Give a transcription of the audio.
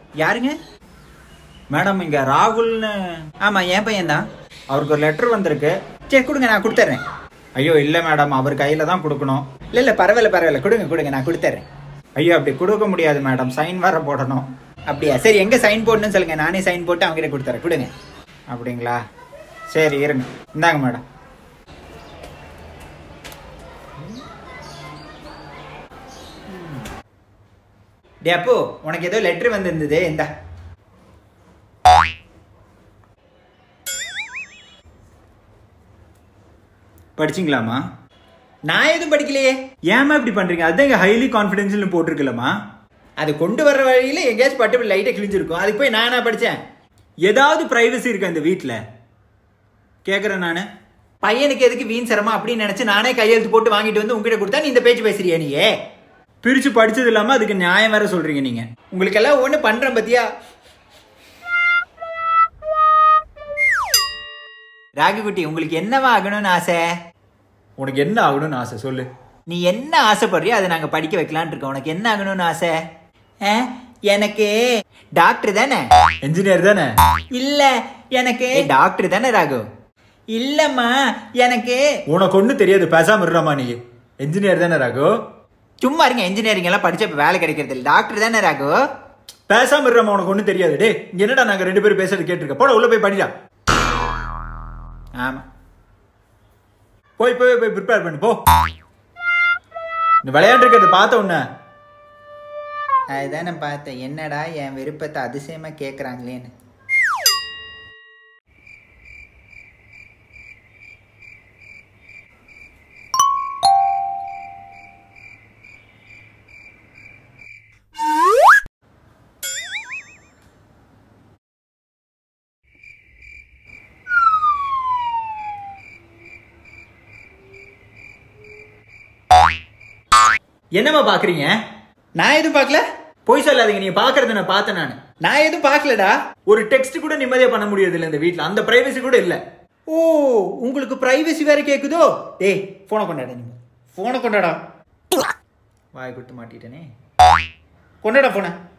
யாருங்க மேடம் இங்க ராகுல்னு ஆமா என் பையன் தான் அவருக்கு ஒரு லெட்டர் வந்திருக்கு சரி கொடுங்க நான் கொடுத்துட்றேன் ஐயோ இல்ல மேடம் அவர் கையில தான் கொடுக்கணும் இல்ல இல்ல பரவாயில்ல பரவாயில்ல கொடுங்க கொடுங்க நான் கொடுத்துட்றேன் ஐயோ அப்படி கொடுக்க முடியாது மேடம் சைன் வர போடணும் அப்படியா சரி எங்க சைன் போடணும்னு சொல்லுங்க நானே சைன் போட்டு அவங்ககிட்ட கொடுத்துறேன் கொடுங்க அப்படிங்களா சரி இருங்க இந்தாங்க மேடம் டே அப்போ உனக்கு ஏதோ லெட்டர் வந்திருந்தது இந்தா படிச்சிங்களாமா நான் எதுவும் படிக்கலையே ஏமா இப்படி பண்றீங்க அதான் இங்க ஹைலி கான்ஃபிடென்ஷியல் போட்டிருக்கலமா அது கொண்டு வர்ற வழியில எங்கேயாச்சும் பட்டு லைட்டை கிழிஞ்சிருக்கும் அதுக்கு போய் நானா படிச்சேன் ஏதாவது பிரைவசி இருக்கு அந்த வீட்டில் கேட்குறேன் நான் பையனுக்கு எதுக்கு வீண் சிரமம் அப்படின்னு நினைச்சு நானே கையெழுத்து போட்டு வாங்கிட்டு வந்து உங்ககிட்ட கொடுத்தா நீ இந்த பேச்சு பேசுறியா நீயே பிரிச்சு படிச்சது இல்லாம அதுக்கு நியாயம் வேற சொல்றீங்க நீங்க உங்களுக்கு எல்லாம் ஒண்ணு பண்றேன் பத்தியா ராகுகுட்டி உங்களுக்கு என்னவா ஆகணும்னு ஆசை உனக்கு என்ன ஆகணும்னு ஆசை சொல்லு நீ என்ன ஆசைப்படுறியோ அதை நாங்க படிக்க வைக்கலாம்னு இருக்கோம் உனக்கு என்ன ஆகணும்னு ஆசை ஆ? எனக்கு டாக்டர் தானே என்ஜினியர் தானே இல்ல எனக்கு டாக்டர் தானே ராகு இல்லம்மா எனக்கு உனக்கு ஒன்றும் தெரியாது பேசாம இருறாமா நீ என்ஜினியர் தானே ராகு சும்மா இருங்க இன்ஜினியரிங் எல்லாம் படிச்ச இப்ப வேலை கிடைக்கிறது இல்லை டாக்டர் தானே ராகு பேசாம இருறாமா உனக்கு ஒன்றும் தெரியாது டே இங்க என்னடா நாங்க ரெண்டு பேரும் பேசுறது கேட்டிருக்க போட உள்ள போய் படிடா ஆமா போய் போய் போய் ப்ரிப்பேர் பண்ணு போ இந்த விளையாண்டுருக்கிறத பார்த்த உன்ன அதுதான் நான் பார்த்தேன் என்னடா என் விருப்பத்தை அதிசயமா கேட்குறாங்களேன்னு என்னம்மா பாக்குறீங்க நான் எதுவும் பார்க்கல போய் சொல்லாதீங்க நீங்க பாக்குறத நான் பார்த்தேன் நான் நான் எதுவும் பார்க்கலடா ஒரு டெக்ஸ்ட் கூட நிம்மதியா பண்ண முடியாது இல்ல இந்த வீட்ல அந்த பிரைவசி கூட இல்ல ஓ உங்களுக்கு பிரைவசி வேற கேக்குதோ டேய் போனை கொண்டாடா நீங்க போனை கொண்டாடா வாய் கொடுத்து மாட்டிட்டேனே கொண்டாடா போன